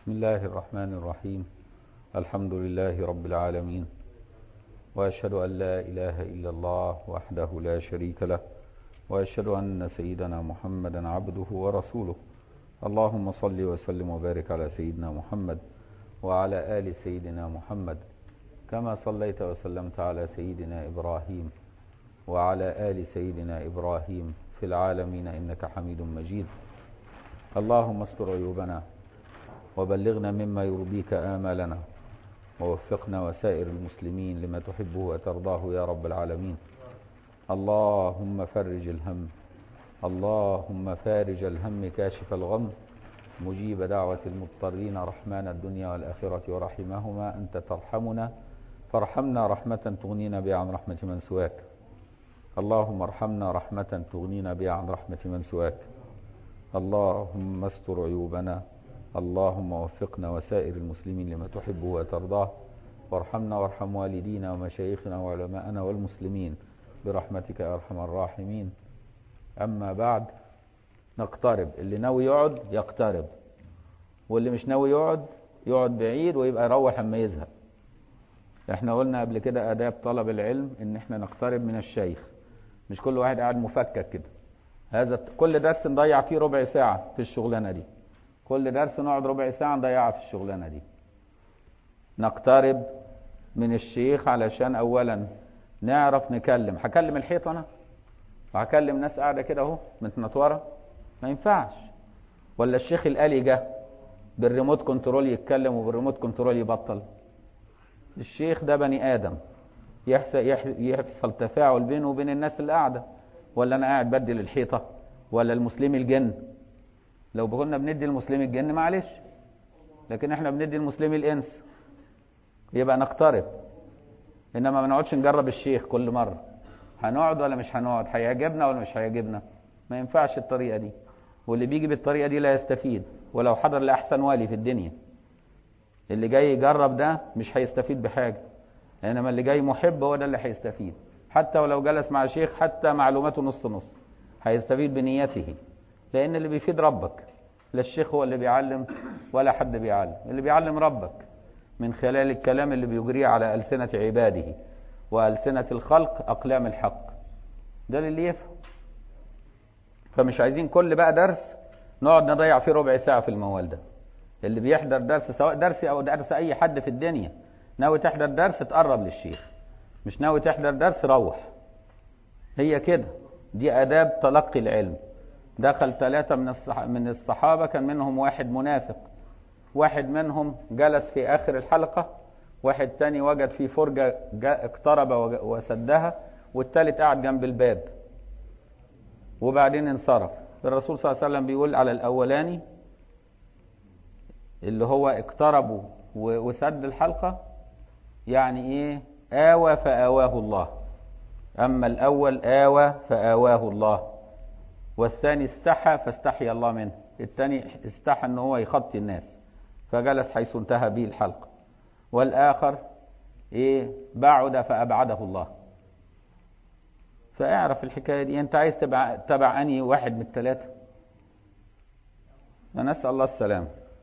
بسم الله الرحمن الرحيم الحمد لله رب العالمين وأشهد أن لا إله إلا الله وحده لا شريك له وأشهد أن سيدنا محمدا عبده ورسوله اللهم صل وسلم وبارك على سيدنا محمد وعلى آل سيدنا محمد كما صليت وسلمت على سيدنا إبراهيم وعلى آل سيدنا إبراهيم في العالمين إنك حميد مجيد اللهم استر عيوبنا وبلغنا مما يرضيك آمالنا ووفقنا وسائر المسلمين لما تحبه وترضاه يا رب العالمين اللهم فرج الهم اللهم فارج الهم كاشف الغم مجيب دعوة المضطرين رحمن الدنيا والآخرة ورحمهما أنت ترحمنا فارحمنا رحمة تغنينا بها عن رحمة من سواك اللهم ارحمنا رحمة تغنينا بها عن رحمة من سواك اللهم استر عيوبنا اللهم وفقنا وسائر المسلمين لما تحبه وترضاه وارحمنا وارحم والدينا ومشايخنا وعلماءنا والمسلمين برحمتك يا ارحم الراحمين اما بعد نقترب اللي ناوي يقعد يقترب واللي مش ناوي يقعد يقعد بعيد ويبقى يروح اما يزهق احنا قلنا قبل كده اداب طلب العلم ان احنا نقترب من الشيخ مش كل واحد قاعد مفكك كده هذا كل درس نضيع فيه ربع ساعة في الشغلانة دي كل درس نقعد ربع ساعة نضيعها في الشغلانة دي نقترب من الشيخ علشان أولا نعرف نكلم هكلم الحيط أنا وهكلم ناس قاعدة كده أهو متنطورة ما ينفعش ولا الشيخ الآلي جه بالريموت كنترول يتكلم وبالريموت كنترول يبطل الشيخ ده بني آدم يحصل, يحصل تفاعل بينه وبين الناس اللي قاعدة ولا أنا قاعد بدل الحيطة ولا المسلم الجن لو كنا بندي المسلم الجن معلش لكن احنا بندي المسلم الانس يبقى نقترب انما ما نقعدش نجرب الشيخ كل مره هنقعد ولا مش هنقعد هيعجبنا ولا مش هيعجبنا ما ينفعش الطريقه دي واللي بيجي بالطريقه دي لا يستفيد ولو حضر لاحسن والي في الدنيا اللي جاي يجرب ده مش هيستفيد بحاجه انما اللي جاي محب هو ده اللي هيستفيد حتى ولو جلس مع شيخ حتى معلوماته نص نص هيستفيد بنيته لان اللي بيفيد ربك لا الشيخ هو اللي بيعلم ولا حد بيعلم اللي بيعلم ربك من خلال الكلام اللي بيجريه على ألسنة عباده وألسنة الخلق أقلام الحق ده اللي يفهم فمش عايزين كل بقى درس نقعد نضيع فيه ربع ساعة في الموال ده اللي بيحضر درس سواء درسي أو درس أي حد في الدنيا ناوي تحضر درس تقرب للشيخ مش ناوي تحضر درس روح هي كده دي آداب تلقي العلم دخل ثلاثة من من الصحابة كان منهم واحد منافق واحد منهم جلس في آخر الحلقة واحد تاني وجد في فرجة اقترب وسدها والتالت قاعد جنب الباب وبعدين انصرف الرسول صلى الله عليه وسلم بيقول على الأولاني اللي هو اقتربوا وسد الحلقة يعني ايه آوى فآواه الله أما الأول آوى فآواه الله والثاني استحى فاستحي الله منه الثاني استحى ان هو يخطي الناس فجلس حيث انتهى به الحلقة والآخر ايه بعد فأبعده الله فاعرف الحكاية دي انت عايز تبع, تبع اني واحد من الثلاثة فنسأل الله السلام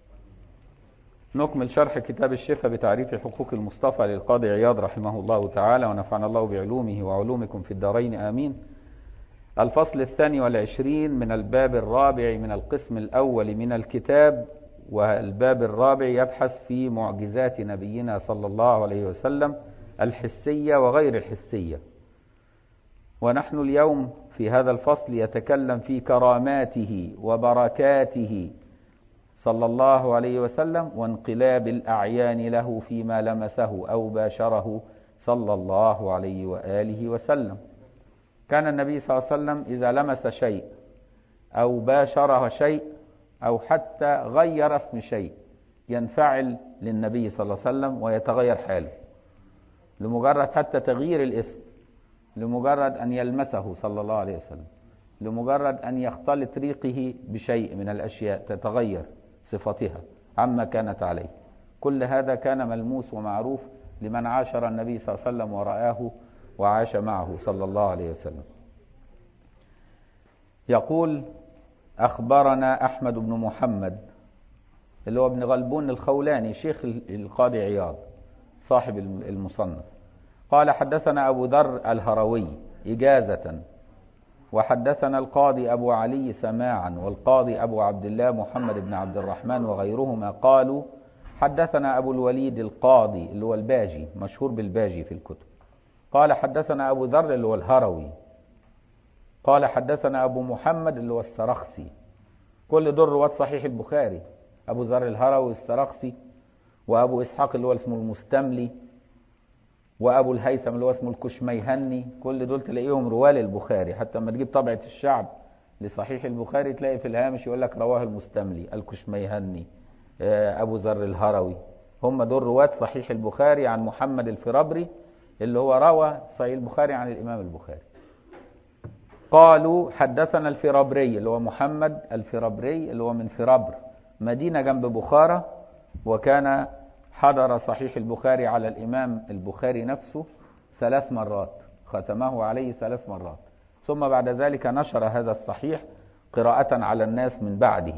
نكمل شرح كتاب الشفاء بتعريف حقوق المصطفى للقاضي عياض رحمه الله تعالى ونفعنا الله بعلومه وعلومكم في الدارين آمين الفصل الثاني والعشرين من الباب الرابع من القسم الأول من الكتاب والباب الرابع يبحث في معجزات نبينا صلى الله عليه وسلم الحسية وغير الحسية ونحن اليوم في هذا الفصل يتكلم في كراماته وبركاته صلى الله عليه وسلم وانقلاب الأعيان له فيما لمسه أو باشره صلى الله عليه وآله وسلم كان النبي صلى الله عليه وسلم إذا لمس شيء أو باشره شيء أو حتى غير اسم شيء ينفعل للنبي صلى الله عليه وسلم ويتغير حاله لمجرد حتى تغيير الاسم لمجرد أن يلمسه صلى الله عليه وسلم لمجرد أن يختلط ريقه بشيء من الأشياء تتغير صفتها عما كانت عليه كل هذا كان ملموس ومعروف لمن عاشر النبي صلى الله عليه وسلم ورآه وعاش معه صلى الله عليه وسلم يقول أخبرنا أحمد بن محمد اللي هو ابن غلبون الخولاني شيخ القاضي عياض صاحب المصنف قال حدثنا أبو ذر الهروي إجازة وحدثنا القاضي أبو علي سماعا والقاضي أبو عبد الله محمد بن عبد الرحمن وغيرهما قالوا حدثنا أبو الوليد القاضي اللي هو الباجي مشهور بالباجي في الكتب قال حدثنا أبو ذر اللي هو الهروي قال حدثنا أبو محمد اللي هو السرخسي كل دول رواة صحيح البخاري أبو ذر الهروي السرخسي وأبو إسحاق اللي هو اسمه المستملي وأبو الهيثم اللي هو اسمه الكشميهني كل دول تلاقيهم رواه للبخاري حتى لما تجيب طبعة الشعب لصحيح البخاري تلاقي في الهامش يقول لك رواه المستملي الكشميهني أبو ذر الهروي هم دول رواة صحيح البخاري عن محمد الفرابري اللي هو روى صحيح البخاري عن الإمام البخاري قالوا حدثنا الفرابري اللي هو محمد الفرابري اللي هو من فرابر مدينة جنب بخارى وكان حضر صحيح البخاري على الإمام البخاري نفسه ثلاث مرات ختمه عليه ثلاث مرات ثم بعد ذلك نشر هذا الصحيح قراءة على الناس من بعده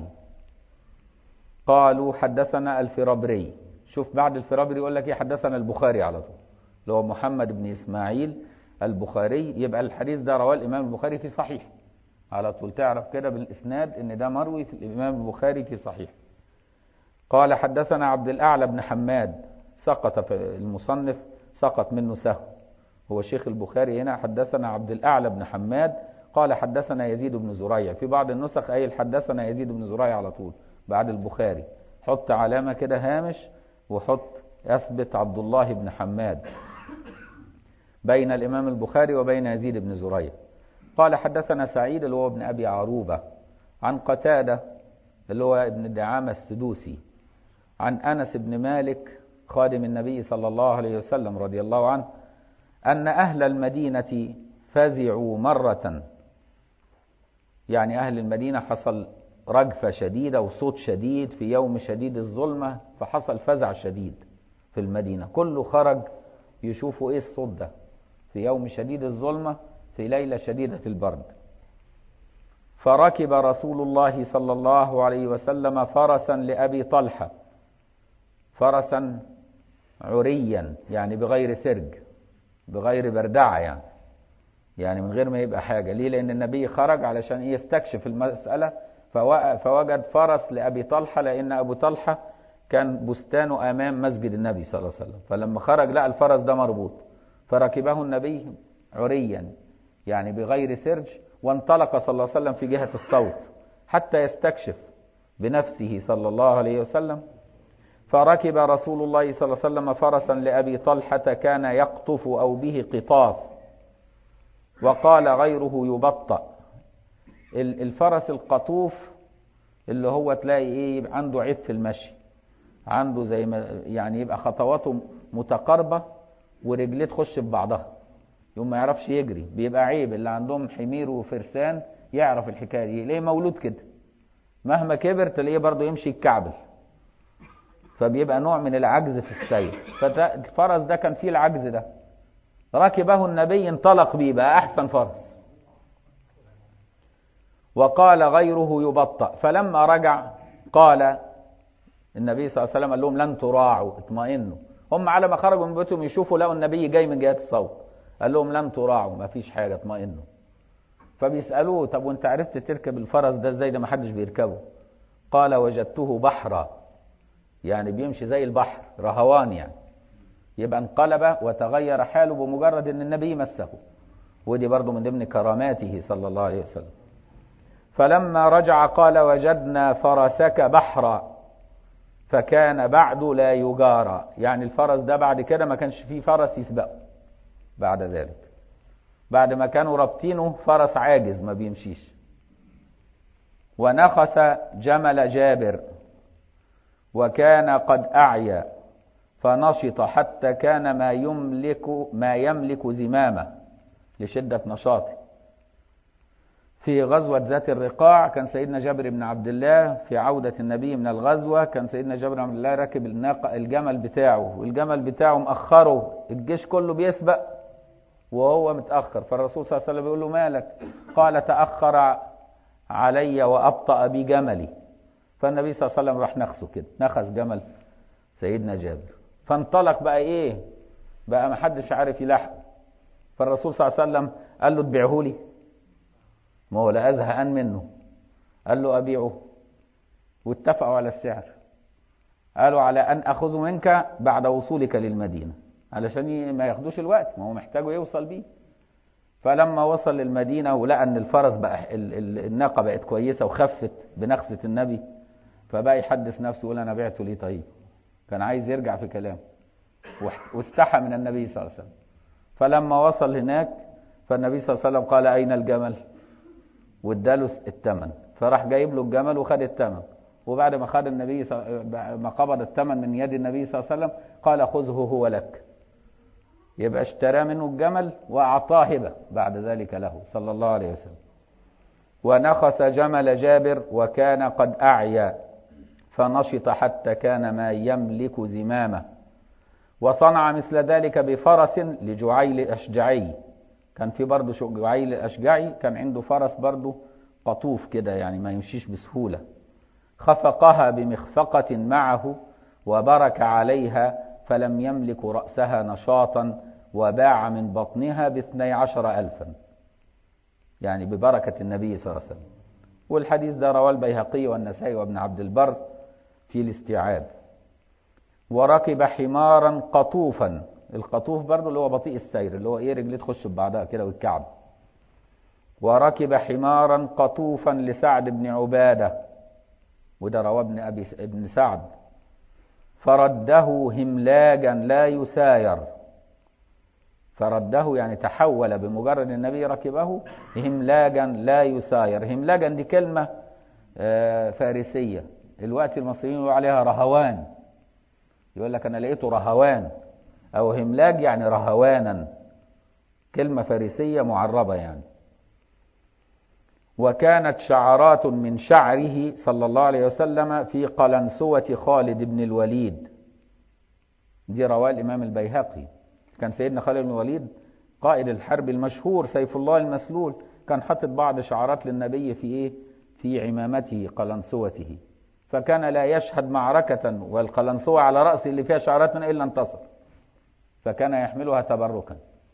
قالوا حدثنا الفرابري شوف بعد الفرابري يقول لك ايه حدثنا البخاري على طول اللي هو محمد بن اسماعيل البخاري يبقى الحديث ده رواه الامام البخاري في صحيح على طول تعرف كده بالاسناد ان ده مروي في الامام البخاري في صحيح قال حدثنا عبد الاعلى بن حماد سقط في المصنف سقط منه سهو هو شيخ البخاري هنا حدثنا عبد الاعلى بن حماد قال حدثنا يزيد بن زريع في بعض النسخ قايل حدثنا يزيد بن زريع على طول بعد البخاري حط علامة كده هامش وحط اثبت عبد الله بن حماد بين الإمام البخاري وبين يزيد بن زريع قال حدثنا سعيد اللي هو ابن أبي عروبة عن قتادة اللي هو ابن دعامة السدوسي عن أنس بن مالك خادم النبي صلى الله عليه وسلم رضي الله عنه أن أهل المدينة فزعوا مرة يعني أهل المدينة حصل رجفة شديدة وصوت شديد في يوم شديد الظلمة فحصل فزع شديد في المدينة كله خرج يشوفوا ايه الصوت ده في يوم شديد الظلمة في ليلة شديدة البرد فركب رسول الله صلى الله عليه وسلم فرسا لأبي طلحة فرسا عريا يعني بغير سرج بغير بردعة يعني يعني من غير ما يبقى حاجة ليه لأن النبي خرج علشان يستكشف المسألة فوجد فرس لأبي طلحة لأن أبو طلحة كان بستانه أمام مسجد النبي صلى الله عليه وسلم فلما خرج لقى الفرس ده مربوط فركبه النبي عريا يعني بغير سرج وانطلق صلى الله عليه وسلم في جهة الصوت حتى يستكشف بنفسه صلى الله عليه وسلم فركب رسول الله صلى الله عليه وسلم فرسا لأبي طلحة كان يقطف أو به قطاف وقال غيره يبطأ الفرس القطوف اللي هو تلاقي ايه يبقى عنده عيب في المشي عنده زي ما يعني يبقى خطواته متقاربه ورجليه تخش في بعضها يوم ما يعرفش يجري بيبقى عيب اللي عندهم حمير وفرسان يعرف الحكايه دي ليه مولود كده مهما كبر تلاقيه برضه يمشي يتكعبل فبيبقى نوع من العجز في السير فالفرس ده كان فيه العجز ده ركبه النبي انطلق بيه بقى احسن فرس وقال غيره يبطأ فلما رجع قال النبي صلى الله عليه وسلم قال لهم لن تراعوا اطمئنوا هم على ما خرجوا من بيتهم يشوفوا لقوا النبي جاي من جهة الصوت قال لهم لن تراعوا ما فيش حاجة اطمئنوا فبيسألوه طب وانت عرفت تركب الفرس ده ازاي ده ما حدش بيركبه قال وجدته بحرا يعني بيمشي زي البحر رهوان يعني يبقى انقلب وتغير حاله بمجرد ان النبي مسه ودي برضو من ضمن كراماته صلى الله عليه وسلم فلما رجع قال وجدنا فرسك بحرا فكان بعد لا يجارى يعني الفرس ده بعد كده ما كانش فيه فرس يسبقه بعد ذلك بعد ما كانوا رابطينه فرس عاجز ما بيمشيش ونخس جمل جابر وكان قد أعيا فنشط حتى كان ما يملك ما يملك زمامه لشدة نشاطه في غزوة ذات الرقاع كان سيدنا جابر بن عبد الله في عودة النبي من الغزوة كان سيدنا جابر بن عبد الله راكب الناقة الجمل بتاعه والجمل بتاعه مأخره الجيش كله بيسبق وهو متأخر فالرسول صلى الله عليه وسلم بيقول له مالك قال تأخر علي وأبطأ بي جملي فالنبي صلى الله عليه وسلم راح نخسه كده نخس جمل سيدنا جابر فانطلق بقى ايه بقى ما حدش عارف يلاحقه فالرسول صلى الله عليه وسلم قال له تبيعه لي ما هو لا زهقان منه قال له ابيعه واتفقوا على السعر قالوا على ان اخذه منك بعد وصولك للمدينه علشان ما ياخدوش الوقت ما هو محتاجه يوصل بيه فلما وصل للمدينه ولقى ان الفرس بقى الناقه بقت كويسه وخفت بنخسه النبي فبقى يحدث نفسه يقول انا بعته ليه طيب كان عايز يرجع في كلامه واستحى من النبي صلى الله عليه وسلم فلما وصل هناك فالنبي صلى الله عليه وسلم قال اين الجمل واداله الثمن فراح جايب له الجمل وخد الثمن وبعد ما خد النبي ما قبض الثمن من يد النبي صلى الله عليه وسلم قال خذه هو لك يبقى اشترى منه الجمل واعطاه هبه بعد ذلك له صلى الله عليه وسلم ونخس جمل جابر وكان قد اعيا فنشط حتى كان ما يملك زمامه وصنع مثل ذلك بفرس لجعيل الاشجعي كان في برضه جعيل الاشجعي كان عنده فرس برضه قطوف كده يعني ما يمشيش بسهوله خفقها بمخفقة معه وبرك عليها فلم يملك رأسها نشاطا وباع من بطنها باثني عشر ألفا يعني ببركة النبي صلى الله عليه وسلم والحديث ده رواه البيهقي والنسائي وابن عبد البر في الاستيعاب وركب حمارا قطوفا القطوف برضه اللي هو بطيء السير اللي هو ايه رجليه تخش ببعضها كده والكعب وركب حمارا قطوفا لسعد بن عباده وده رواه ابن ابي ابن سعد فرده هملاجا لا يساير فرده يعني تحول بمجرد النبي ركبه هملاجا لا يساير هملاجا دي كلمة فارسية الوقت المصريين يقولوا عليها رهوان يقول لك أنا لقيته رهوان أو هملاج يعني رهوانا كلمة فارسية معربة يعني وكانت شعرات من شعره صلى الله عليه وسلم في قلنسوة خالد بن الوليد دي رواه الإمام البيهقي كان سيدنا خالد بن الوليد قائد الحرب المشهور سيف الله المسلول كان حاطط بعض شعارات للنبي في ايه في عمامته قلنسوته فكان لا يشهد معركة والقلنسوة على رأسه اللي فيها شعارات إلا انتصر فكان يحملها تبركا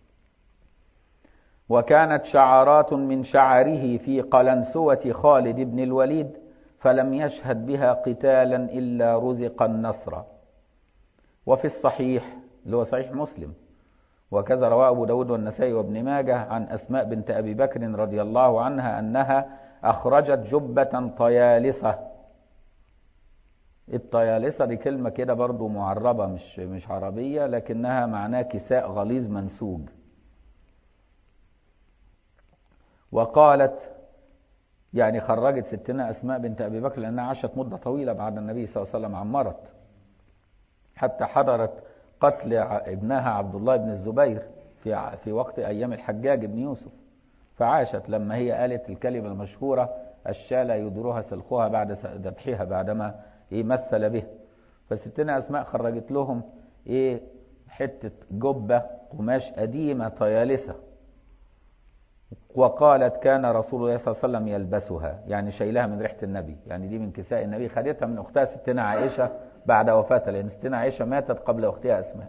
وكانت شعارات من شعره في قلنسوة خالد بن الوليد فلم يشهد بها قتالا إلا رزق النصر وفي الصحيح اللي هو صحيح مسلم وكذا رواه أبو داود والنسائي وابن ماجه عن أسماء بنت أبي بكر رضي الله عنها أنها أخرجت جبة طيالسة الطيالسة دي كلمة كده برضو معربة مش مش عربية لكنها معناه كساء غليظ منسوج وقالت يعني خرجت ستنا أسماء بنت أبي بكر لأنها عاشت مدة طويلة بعد النبي صلى الله عليه وسلم عمرت حتى حضرت قتل ابنها عبد الله بن الزبير في في وقت أيام الحجاج بن يوسف فعاشت لما هي قالت الكلمة المشهورة الشاة لا يدرها سلخها بعد ذبحها بعدما إيه مثل به فستنا أسماء خرجت لهم إيه حتة جبة قماش قديمة طيالسة وقالت كان رسول الله صلى الله عليه وسلم يلبسها يعني شايلها من ريحة النبي يعني دي من كساء النبي خدتها من أختها ستنا عائشة بعد وفاتها لأن ستنا عائشة ماتت قبل أختها أسماء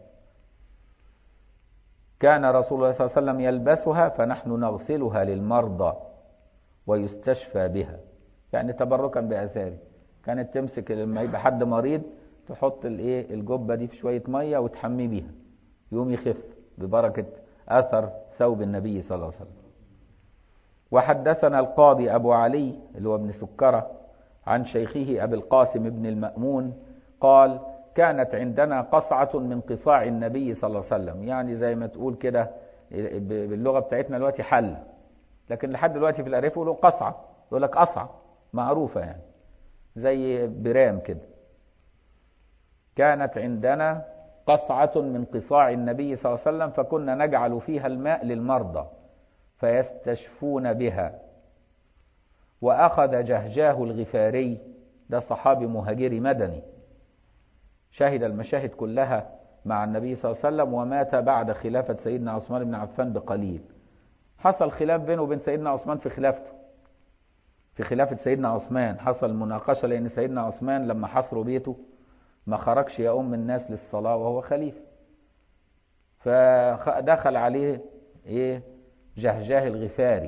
كان رسول الله صلى الله عليه وسلم يلبسها فنحن نغسلها للمرضى ويستشفى بها يعني تبركا بأثاره كانت تمسك لما يبقى حد مريض تحط الايه الجبه دي في شويه ميه وتحميه بيها يقوم يخف ببركه اثر ثوب النبي صلى الله عليه وسلم وحدثنا القاضي ابو علي اللي هو ابن سكره عن شيخه ابي القاسم بن المامون قال كانت عندنا قصعه من قصاع النبي صلى الله عليه وسلم يعني زي ما تقول كده باللغه بتاعتنا دلوقتي حل لكن لحد دلوقتي في الارياف يقولوا قصعه يقول لك قصعه معروفه يعني زي برام كده كانت عندنا قصعة من قصاع النبي صلى الله عليه وسلم فكنا نجعل فيها الماء للمرضى فيستشفون بها وأخذ جهجاه الغفاري ده صحابي مهاجري مدني شهد المشاهد كلها مع النبي صلى الله عليه وسلم ومات بعد خلافة سيدنا عثمان بن عفان بقليل حصل خلاف بينه وبين سيدنا عثمان في خلافته في خلافة سيدنا عثمان حصل مناقشة لأن سيدنا عثمان لما حصروا بيته ما خرجش يؤم الناس للصلاة وهو خليفة فدخل عليه ايه جهجاه الغفاري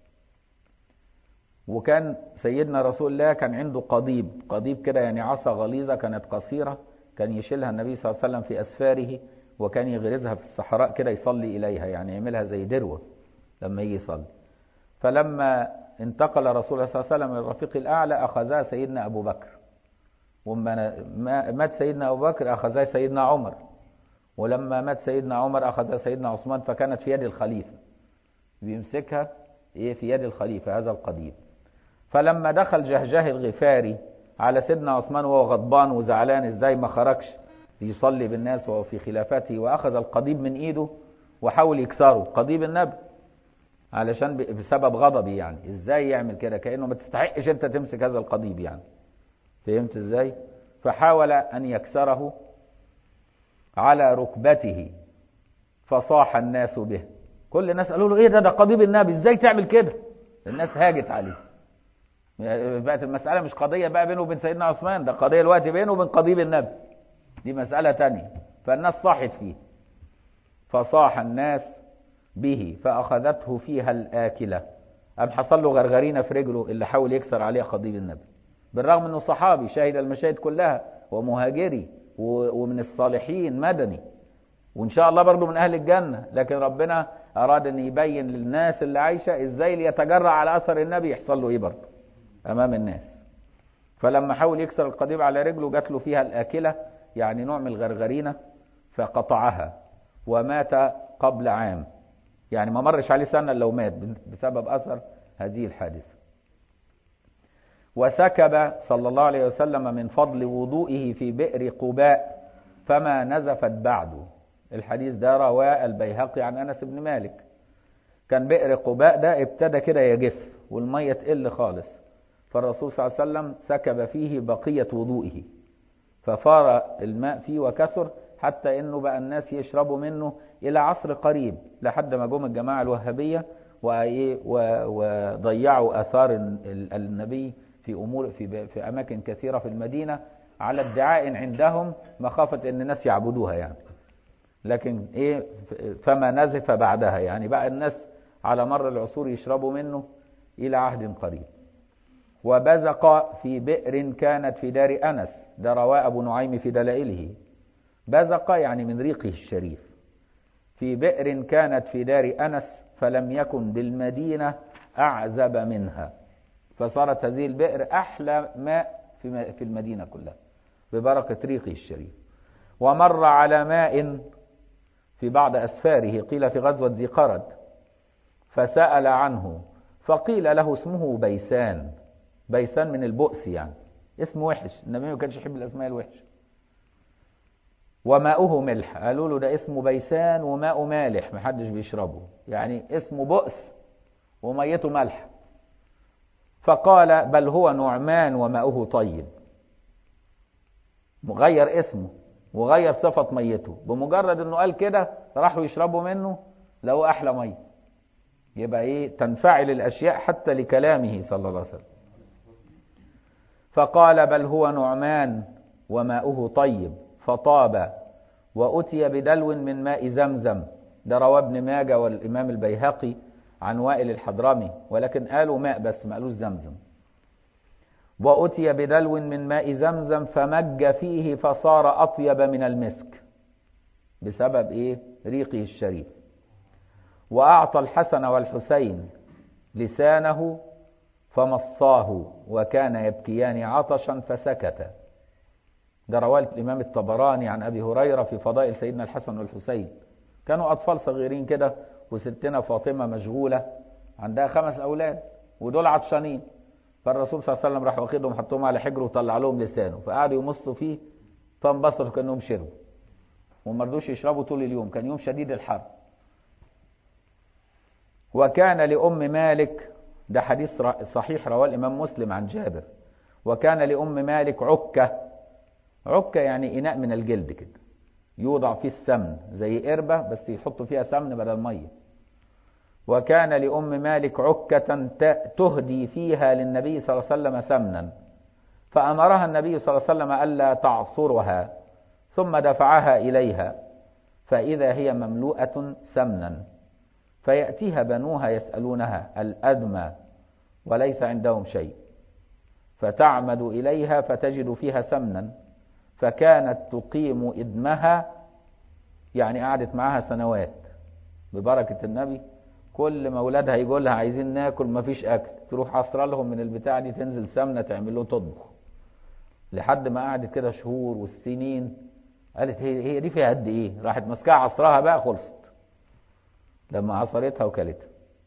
وكان سيدنا رسول الله كان عنده قضيب قضيب كده يعني عصا غليظة كانت قصيرة كان يشيلها النبي صلى الله عليه وسلم في أسفاره وكان يغرزها في الصحراء كده يصلي إليها يعني يعملها زي دروة لما يجي يصلي فلما انتقل رسول الله صلى الله عليه وسلم إلى الرفيق الأعلى أخذها سيدنا أبو بكر وما مات سيدنا أبو بكر أخذها سيدنا عمر ولما مات سيدنا عمر أخذها سيدنا عثمان فكانت في يد الخليفة بيمسكها إيه في يد الخليفة هذا القديم فلما دخل جهجاه الغفاري على سيدنا عثمان وهو غضبان وزعلان ازاي ما خرجش يصلي بالناس وهو في خلافته واخذ القضيب من ايده وحاول يكسره قضيب النبي علشان بسبب غضبي يعني ازاي يعمل كده كانه ما تستحقش انت تمسك هذا القضيب يعني فهمت ازاي فحاول ان يكسره على ركبته فصاح الناس به كل الناس قالوا له ايه ده ده قضيب النبي ازاي تعمل كده الناس هاجت عليه بقت المسألة مش قضية بقى بينه وبين سيدنا عثمان ده قضية الوقت بينه وبين قضيب النبي دي مسألة تانية فالناس صاحت فيه فصاح الناس به فأخذته فيها الآكلة أم حصل له غرغرينة في رجله اللي حاول يكسر عليها قضيب النبي بالرغم أنه صحابي شاهد المشاهد كلها ومهاجري ومن الصالحين مدني وإن شاء الله برضه من أهل الجنة لكن ربنا أراد أن يبين للناس اللي عايشة إزاي اللي يتجرع على أثر النبي يحصل له إيه برضه امام الناس فلما حاول يكسر القضيب على رجله جات له فيها الاكله يعني نوع من الغرغرينه فقطعها ومات قبل عام يعني ما مرش عليه سنه الا ومات بسبب اثر هذه الحادثه وسكب صلى الله عليه وسلم من فضل وضوئه في بئر قباء فما نزفت بعده الحديث ده رواه البيهقي عن انس بن مالك كان بئر قباء ده ابتدى كده يجف والميه تقل خالص فالرسول صلى الله عليه وسلم سكب فيه بقية وضوئه ففار الماء فيه وكسر حتى انه بقى الناس يشربوا منه الى عصر قريب لحد ما جم الجماعة الوهابية وضيعوا اثار النبي في امور في في اماكن كثيرة في المدينة على ادعاء عندهم مخافة ان الناس يعبدوها يعني لكن ايه فما نزف بعدها يعني بقى الناس على مر العصور يشربوا منه الى عهد قريب وبزق في بئر كانت في دار أنس ده رواه أبو نعيم في دلائله بزق يعني من ريقه الشريف في بئر كانت في دار أنس فلم يكن بالمدينة أعزب منها فصارت هذه البئر أحلى ماء في المدينة كلها ببركة ريقه الشريف ومر على ماء في بعض أسفاره قيل في غزوة ذي قرد فسأل عنه فقيل له اسمه بيسان بيسان من البؤس يعني اسم وحش النبي ما كانش يحب الاسماء الوحشه وماؤه ملح قالوا له ده اسمه بيسان وماؤه مالح محدش بيشربه يعني اسمه بؤس وميته ملح فقال بل هو نعمان وماؤه طيب مغير اسمه وغير صفة ميته بمجرد انه قال كده راحوا يشربوا منه لو احلى ميه يبقى ايه تنفعل الاشياء حتى لكلامه صلى الله عليه وسلم فقال بل هو نعمان وماؤه طيب فطاب وأتي بدلو من ماء زمزم ده رواه ابن ماجه والإمام البيهقي عن وائل الحضرمي ولكن قالوا ماء بس ما قالوش زمزم وأتي بدلو من ماء زمزم فمج فيه فصار أطيب من المسك بسبب إيه ريقه الشريف وأعطى الحسن والحسين لسانه فمصاه وكان يبكيان عطشا فسكتا ده رواه الإمام الطبراني عن أبي هريرة في فضائل سيدنا الحسن والحسين كانوا أطفال صغيرين كده وستنا فاطمة مشغولة عندها خمس أولاد ودول عطشانين فالرسول صلى الله عليه وسلم راح واخدهم حطهم على حجره وطلع لهم لسانه فقعدوا يمصوا فيه فانبسطوا كأنهم شربوا وما رضوش يشربوا طول اليوم كان يوم شديد الحر وكان لأم مالك ده حديث صحيح رواه الإمام مسلم عن جابر وكان لأم مالك عكة عكة يعني إناء من الجلد كده يوضع فيه السمن زي قربة بس يحطوا فيها سمن بدل مية وكان لأم مالك عكة تهدي فيها للنبي صلى الله عليه وسلم سمنا فأمرها النبي صلى الله عليه وسلم ألا تعصرها ثم دفعها إليها فإذا هي مملوءة سمنا فيأتيها بنوها يسألونها الأدمى وليس عندهم شيء فتعمد إليها فتجد فيها سمنا فكانت تقيم إدمها يعني قعدت معاها سنوات ببركة النبي كل ما اولادها يقول لها عايزين ناكل ما فيش اكل تروح عصرة لهم من البتاع دي تنزل سمنه تعمل له تطبخ لحد ما قعدت كده شهور والسنين قالت هي هي دي فيها قد ايه راحت ماسكاها عصرها بقى خلصت لما عصرتها وكلتها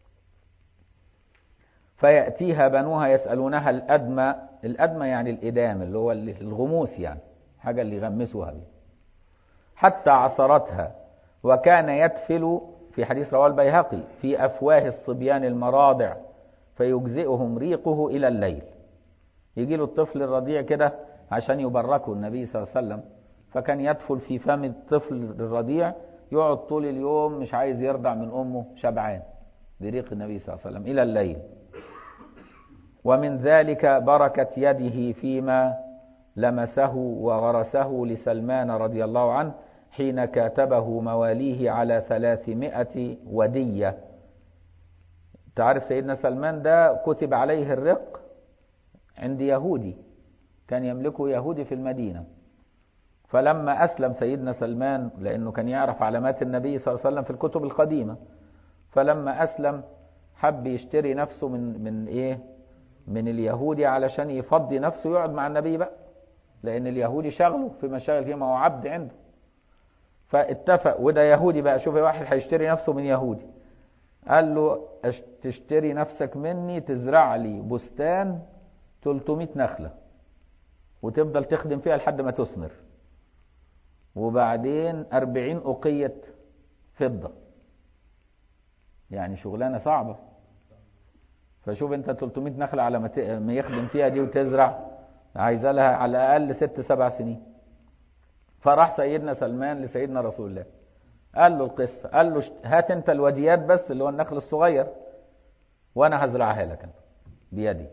فيأتيها بنوها يسألونها الأدمى الأدمى يعني الإدام اللي هو الغموس يعني حاجة اللي يغمسوها بيه حتى عصرتها وكان يدفل في حديث رواه البيهقي في أفواه الصبيان المراضع فيجزئهم ريقه إلى الليل يجي له الطفل الرضيع كده عشان يبركه النبي صلى الله عليه وسلم فكان يدفل في فم الطفل الرضيع يقعد طول اليوم مش عايز يرضع من أمه شبعان بريق النبي صلى الله عليه وسلم إلى الليل ومن ذلك بركة يده فيما لمسه وغرسه لسلمان رضي الله عنه حين كاتبه مواليه على ثلاثمائة ودية تعرف سيدنا سلمان ده كتب عليه الرق عند يهودي كان يملكه يهودي في المدينة فلما أسلم سيدنا سلمان لأنه كان يعرف علامات النبي صلى الله عليه وسلم في الكتب القديمة فلما أسلم حب يشتري نفسه من من إيه من اليهودي علشان يفضي نفسه يقعد مع النبي بقى لأن اليهودي شغله في مشاغل فيه ما هو عبد عنده فاتفق وده يهودي بقى شوف واحد هيشتري نفسه من يهودي قال له تشتري نفسك مني تزرع لي بستان 300 نخلة وتفضل تخدم فيها لحد ما تثمر وبعدين 40 أقية فضة يعني شغلانة صعبة فشوف انت 300 نخلة على ما يخدم فيها دي وتزرع عايزة لها على الأقل ست سبع سنين فراح سيدنا سلمان لسيدنا رسول الله قال له القصة قال له هات انت الوديات بس اللي هو النخل الصغير وانا هزرعها لك بيدي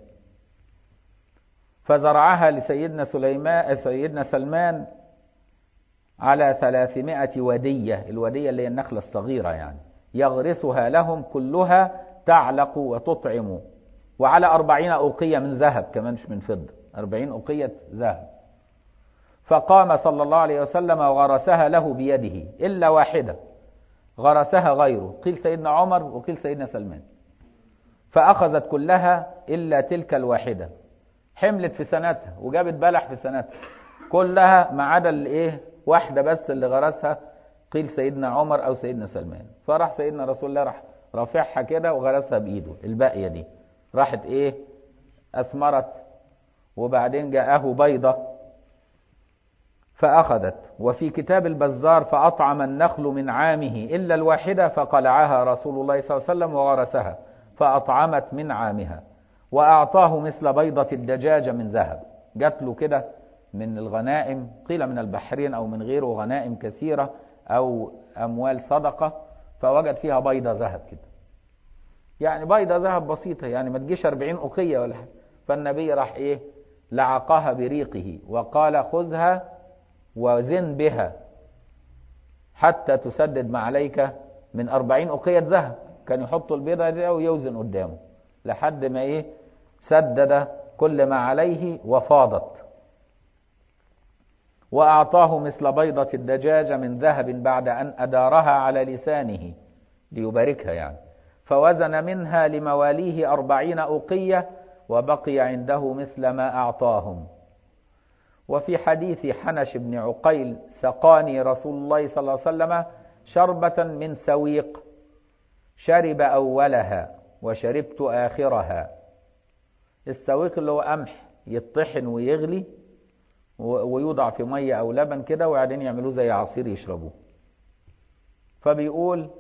فزرعها لسيدنا سليمان سيدنا سلمان على ثلاثمائة ودية الودية اللي هي النخلة الصغيرة يعني يغرسها لهم كلها تعلق وتطعم وعلى أربعين أوقية من ذهب كمان مش من فضة أربعين أوقية ذهب فقام صلى الله عليه وسلم وغرسها له بيده إلا واحدة غرسها غيره قيل سيدنا عمر وقيل سيدنا سلمان فأخذت كلها إلا تلك الواحدة حملت في سنتها وجابت بلح في سنتها كلها ما عدا الايه واحدة بس اللي غرسها قيل سيدنا عمر أو سيدنا سلمان فراح سيدنا رسول الله راح رافعها كده وغرسها بإيده الباقية دي راحت إيه أثمرت وبعدين جاءه بيضة فأخذت وفي كتاب البزار فأطعم النخل من عامه إلا الواحدة فقلعها رسول الله صلى الله عليه وسلم وغرسها فأطعمت من عامها وأعطاه مثل بيضة الدجاجة من ذهب جات له كده من الغنائم قيل من البحرين أو من غيره غنائم كثيرة أو أموال صدقة فوجد فيها بيضة ذهب كده يعني بيضة ذهب بسيطة يعني ما تجيش 40 أقية ولا حاجة فالنبي راح إيه لعقها بريقه وقال خذها وزن بها حتى تسدد ما عليك من أربعين أقية ذهب كان يحط البيضة دي ويوزن قدامه لحد ما إيه سدد كل ما عليه وفاضت وأعطاه مثل بيضة الدجاجة من ذهب بعد أن أدارها على لسانه ليباركها يعني فوزن منها لمواليه أربعين أوقية وبقي عنده مثل ما أعطاهم وفي حديث حنش بن عقيل سقاني رسول الله صلى الله عليه وسلم شربة من سويق شرب أولها وشربت آخرها السويق اللي هو قمح يطحن ويغلي ويوضع في مية أو لبن كده وبعدين يعملوه زي عصير يشربوه فبيقول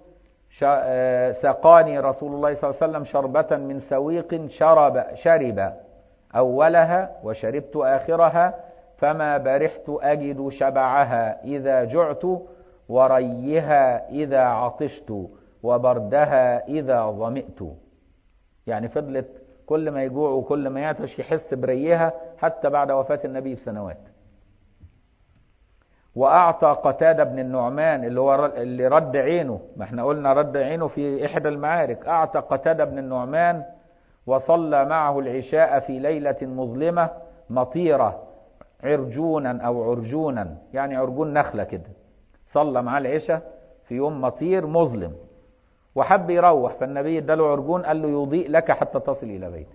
سقاني رسول الله صلى الله عليه وسلم شربة من سويق شرب شرب أولها وشربت آخرها فما برحت أجد شبعها إذا جعت وريها إذا عطشت وبردها إذا ظمئت يعني فضلت كل ما يجوع وكل ما يعطش يحس بريها حتى بعد وفاة النبي بسنوات وأعطى قتادة بن النعمان اللي هو اللي رد عينه ما احنا قلنا رد عينه في إحدى المعارك أعطى قتادة بن النعمان وصلى معه العشاء في ليلة مظلمة مطيرة عرجونا أو عرجونا يعني عرجون نخلة كده صلى معاه العشاء في يوم مطير مظلم وحب يروح فالنبي اداله عرجون قال له يضيء لك حتى تصل إلى بيتك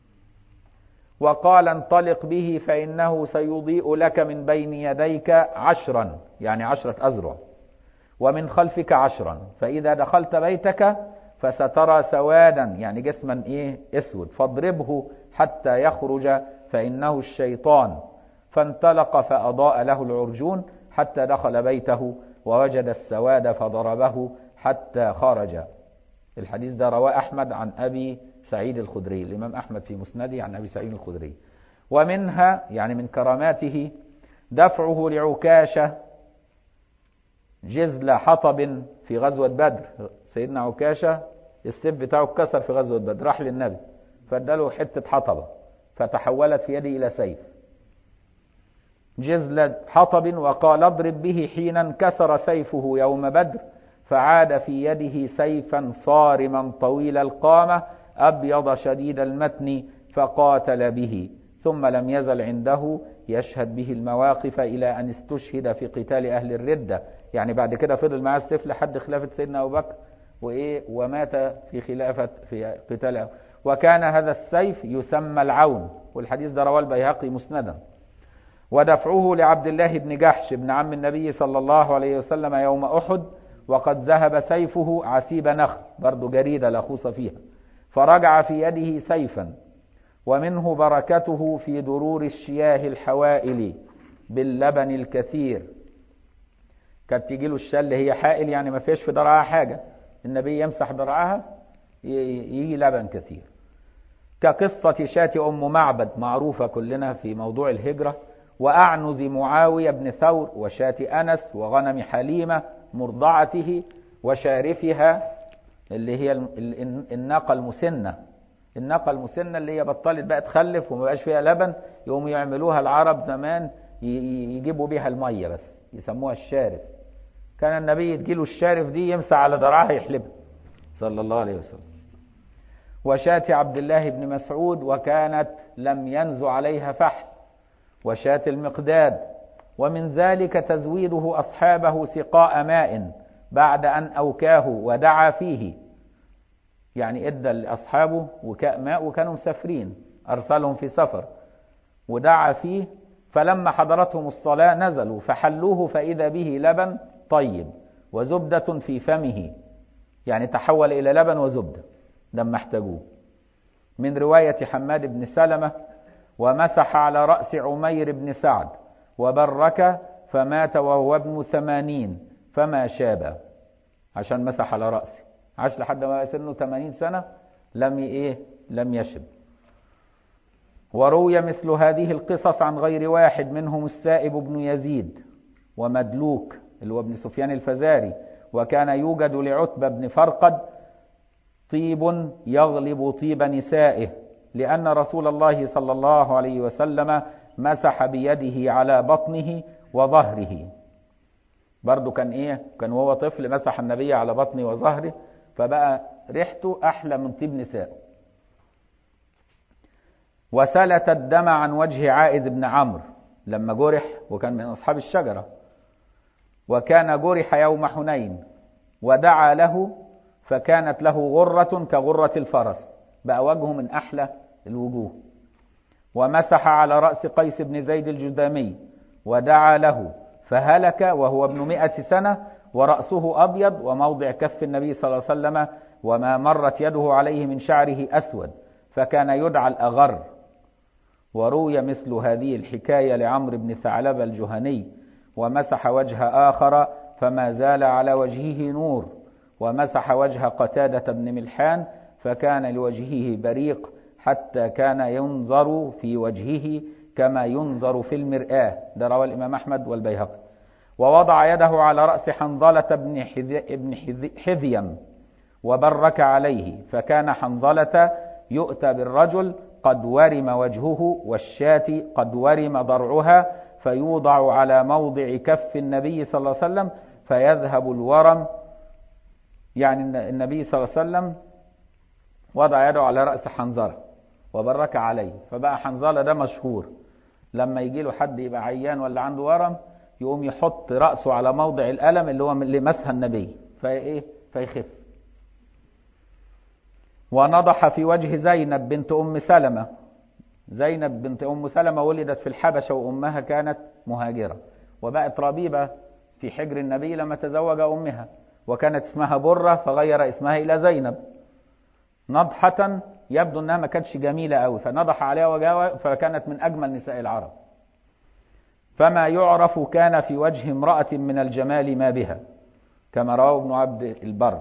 وقال انطلق به فإنه سيضيء لك من بين يديك عشرا يعني عشرة أزرع ومن خلفك عشرا فإذا دخلت بيتك فسترى سوادا يعني جسما إيه اسود فاضربه حتى يخرج فإنه الشيطان فانطلق فأضاء له العرجون حتى دخل بيته ووجد السواد فضربه حتى خرج الحديث ده رواه أحمد عن أبي سعيد الخدري الإمام أحمد في مسنده عن أبي سعيد الخدري ومنها يعني من كراماته دفعه لعكاشة جزل حطب في غزوة بدر سيدنا عكاشة السيف بتاعه اتكسر في غزوة بدر راح للنبي فاداله حتة حطبة فتحولت في يده إلى سيف جزل حطب وقال اضرب به حين انكسر سيفه يوم بدر فعاد في يده سيفا صارما طويل القامة أبيض شديد المتن فقاتل به ثم لم يزل عنده يشهد به المواقف إلى أن استشهد في قتال أهل الردة يعني بعد كده فضل معاه السيف لحد خلافة سيدنا أبو بكر وإيه ومات في خلافة في قتال وكان هذا السيف يسمى العون والحديث ده رواه البيهقي مسندا ودفعه لعبد الله بن جحش بن عم النبي صلى الله عليه وسلم يوم أحد وقد ذهب سيفه عسيب نخل برضه جريدة لا خوص فيها فرجع في يده سيفا ومنه بركته في درور الشياه الحوائل باللبن الكثير كانت تيجي له الشل هي حائل يعني ما فيش في درعها حاجة النبي يمسح درعها يجي لبن كثير كقصة شاة أم معبد معروفة كلنا في موضوع الهجرة وأعنز معاوية بن ثور وشاة أنس وغنم حليمة مرضعته وشارفها اللي هي الناقة المسنة الناقة المسنة اللي هي بطلت بقى تخلف وما بقاش فيها لبن يقوموا يعملوها العرب زمان يجيبوا بيها المية بس يسموها الشارف كان النبي تجيله الشارف دي يمسح على ذراعها يحلبها صلى الله عليه وسلم وشاة عبد الله بن مسعود وكانت لم ينز عليها فحل وشاة المقداد ومن ذلك تزويده أصحابه سقاء ماء بعد أن أوكاه ودعا فيه يعني ادى لاصحابه وكاء ماء وكانوا مسافرين ارسلهم في سفر ودعا فيه فلما حضرتهم الصلاه نزلوا فحلوه فاذا به لبن طيب وزبده في فمه يعني تحول الى لبن وزبده لما احتاجوه من روايه حماد بن سلمه ومسح على راس عمير بن سعد وبرك فمات وهو ابن ثمانين فما شاب عشان مسح على راسه عاش لحد ما سنه 80 سنة لم ايه لم يشب وروي مثل هذه القصص عن غير واحد منهم السائب بن يزيد ومدلوك اللي هو ابن سفيان الفزاري وكان يوجد لعتبة بن فرقد طيب يغلب طيب نسائه لأن رسول الله صلى الله عليه وسلم مسح بيده على بطنه وظهره برضه كان ايه كان وهو طفل مسح النبي على بطنه وظهره فبقى ريحته أحلى من طيب نسائه وسلت الدم عن وجه عائد بن عمرو لما جرح وكان من أصحاب الشجرة وكان جرح يوم حنين ودعا له فكانت له غرة كغرة الفرس بقى وجهه من أحلى الوجوه ومسح على رأس قيس بن زيد الجذامي ودعا له فهلك وهو ابن مئة سنة ورأسه أبيض وموضع كف النبي صلى الله عليه وسلم وما مرت يده عليه من شعره أسود فكان يدعى الأغر وروي مثل هذه الحكاية لعمرو بن ثعلبة الجهني ومسح وجه آخر فما زال على وجهه نور ومسح وجه قتادة بن ملحان فكان لوجهه بريق حتى كان ينظر في وجهه كما ينظر في المرآة ده رواه الإمام أحمد والبيهقي ووضع يده على رأس حنظلة بن ابن حذيم وبرك عليه فكان حنظلة يؤتى بالرجل قد ورم وجهه والشاة قد ورم ضرعها فيوضع على موضع كف النبي صلى الله عليه وسلم فيذهب الورم يعني النبي صلى الله عليه وسلم وضع يده على رأس حنظلة وبرك عليه فبقى حنظلة ده مشهور لما يجي له حد يبقى عيان ولا عنده ورم يقوم يحط رأسه على موضع الألم اللي هو اللي مسها النبي فإيه فيخف ونضح في وجه زينب بنت أم سلمة زينب بنت أم سلمة ولدت في الحبشة وأمها كانت مهاجرة وبقت ربيبة في حجر النبي لما تزوج أمها وكانت اسمها برة فغير اسمها إلى زينب نضحة يبدو أنها ما كانتش جميلة قوي فنضح عليها وجهها فكانت من أجمل نساء العرب فما يعرف كان في وجه امرأة من الجمال ما بها كما رواه ابن عبد البر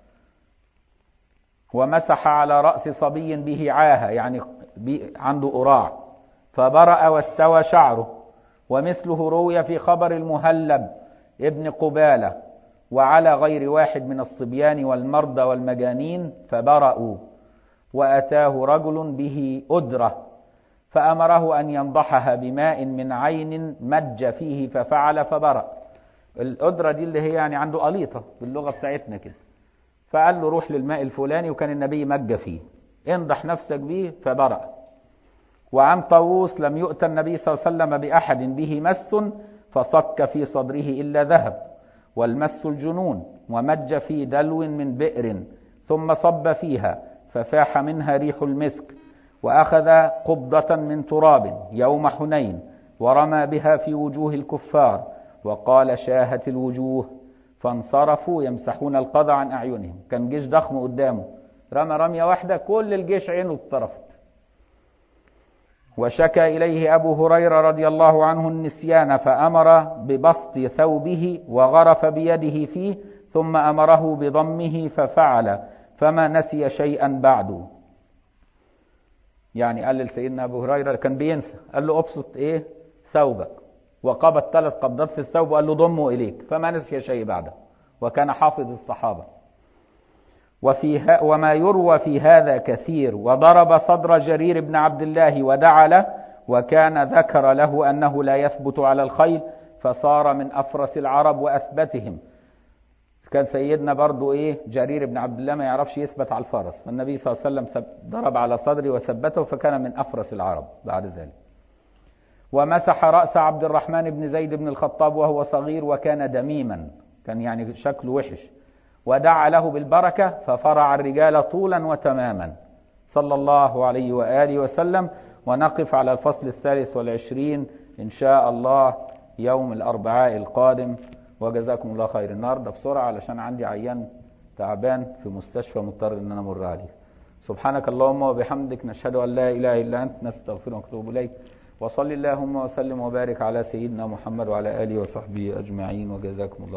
ومسح على رأس صبي به عاهة يعني عنده أراع فبرأ واستوى شعره ومثله روي في خبر المهلب ابن قبالة وعلى غير واحد من الصبيان والمرضى والمجانين فبرأوا وأتاه رجل به أدرة فأمره أن ينضحها بماء من عين مج فيه ففعل فبرأ الأدرة دي اللي هي يعني عنده قليطة باللغة بتاعتنا كده فقال له روح للماء الفلاني وكان النبي مج فيه انضح نفسك به فبرأ وعن طاووس لم يؤتى النبي صلى الله عليه وسلم بأحد به مس فصك في صدره إلا ذهب والمس الجنون ومج في دلو من بئر ثم صب فيها ففاح منها ريح المسك وأخذ قبضة من تراب يوم حنين ورمى بها في وجوه الكفار وقال شاهت الوجوه فانصرفوا يمسحون القضى عن أعينهم كان جيش ضخم قدامه رمى رمية واحدة كل الجيش عينه اتطرفت وشكى إليه أبو هريرة رضي الله عنه النسيان فأمر ببسط ثوبه وغرف بيده فيه ثم أمره بضمه ففعل فما نسي شيئا بعد يعني قال لسيدنا أبو هريرة كان بينسى قال له أبسط إيه ثوبك وقبض ثلاث قبضات في الثوب وقال له ضمه إليك فما نسي شيء بعده وكان حافظ الصحابة وفي وما يروى في هذا كثير وضرب صدر جرير بن عبد الله ودعا له وكان ذكر له أنه لا يثبت على الخيل فصار من أفرس العرب وأثبتهم كان سيدنا برضو إيه جرير بن عبد الله ما يعرفش يثبت على الفرس فالنبي صلى الله عليه وسلم ضرب على صدره وثبته فكان من أفرس العرب بعد ذلك ومسح رأس عبد الرحمن بن زيد بن الخطاب وهو صغير وكان دميما كان يعني شكله وحش ودعا له بالبركة ففرع الرجال طولا وتماما صلى الله عليه وآله وسلم ونقف على الفصل الثالث والعشرين إن شاء الله يوم الأربعاء القادم وجزاكم الله خير النهارده بسرعة علشان عندي عيان تعبان في مستشفى مضطر إن أنا أمر عليه سبحانك اللهم وبحمدك نشهد أن لا إله إلا أنت نستغفرك ونتوب إليك وصل اللهم وسلم وبارك على سيدنا محمد وعلى آله وصحبه أجمعين وجزاكم الله